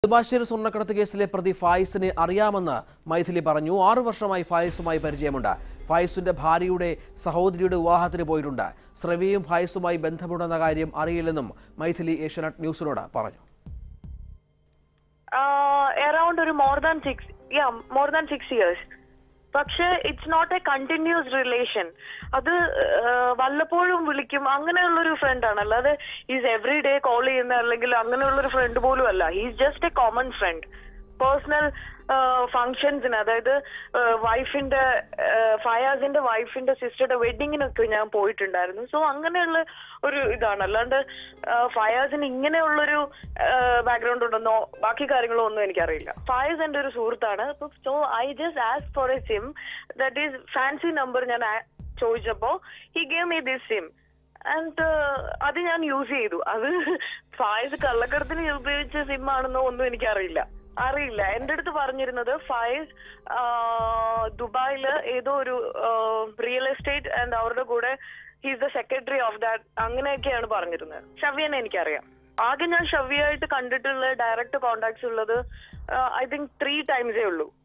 നെടുമ്പാശ്ശേരി സ്വർണ്ണക്കടത്ത് കേസിലെ പ്രതി ഫായിസിനെ അറിയാമെന്ന് മൈഥിലി പറഞ്ഞു ആറു വർഷമായി ഫായിസുമായി പരിചയമുണ്ട് ഫായിസിന്റെ ഭാര്യയുടെ സഹോദരിയുടെ വിവാഹത്തിന് പോയിട്ടുണ്ട് ശ്രവിയും ഫായിസുമായി ബന്ധമുണ്ടെന്ന കാര്യം അറിയില്ലെന്നും മൈഥിലി ഏഷ്യാനെറ്റ് ന്യൂസിനോട് പറഞ്ഞു അറൌണ്ട് ഒരു more than six yeah more than six years പക്ഷെ it's not a continuous relation അത് ആഹ്, വല്ലപ്പോഴും വിളിക്കും അങ്ങനെയുള്ളൊരു ഫ്രണ്ട് ആണ് അല്ലാതെ ഈസ് എവറി ഡേ കോൾ ചെയ്യുന്ന അല്ലെങ്കിൽ അങ്ങനെയുള്ളൊരു ഫ്രണ്ട് പോലും അല്ല is just a common friend personal ഫങ്ഷൻസിന് അതായത് വൈഫിന്റെ ഫയാസിന്റെ വൈഫിന്റെ സിസ്റ്ററുടെ വെഡിങ്ങിനൊക്കെ ഞാൻ പോയിട്ടുണ്ടായിരുന്നു സോ അങ്ങനെയുള്ള ഒരു ഇതാണ് അല്ലാണ്ട് ഫയാസിന് ഇങ്ങനെയുള്ളൊരു ബാക്ക്ഗ്രൗണ്ട് ഉണ്ടെന്നോ ബാക്കി കാര്യങ്ങളോ ഒന്നും എനിക്കറിയില്ല ഫയാസ് എന്റെ ഒരു സുഹൃത്താണ് so I just ask for a SIM that is fancy number ഞാൻ ആ- ചോദിച്ചപ്പോ he gave me this SIM and അത് ഞാൻ യൂസ് ചെയ്തു അത് ഫായസ് കള്ളക്കടത്തിന് ഉപയോഗിച്ച സിം ആണെന്നോ ഒന്നും എനിക്കറിയില്ല അറിയില്ല എന്റെ അടുത്ത് പറഞ്ഞിരുന്നത് ഫായസ് ദുബായില് ഏതോ ഒരു റിയൽ എസ്റ്റേറ്റ് ആൻഡ് അവരുടെ കൂടെ he's the secretary of that അങ്ങനെയൊക്കെയാണ് പറഞ്ഞിരുന്നത് ഷവ്യനെ എനിക്കറിയാം ആകെ ഞാൻ ഷവ്യയായിട്ട് കണ്ടിട്ടുള്ള ഡയറക്റ്റ് കോണ്ടാക്ട്സ് ഉള്ളത് ഐ തിങ്ക് ത്രീ ടൈംസേ ഉള്ളൂ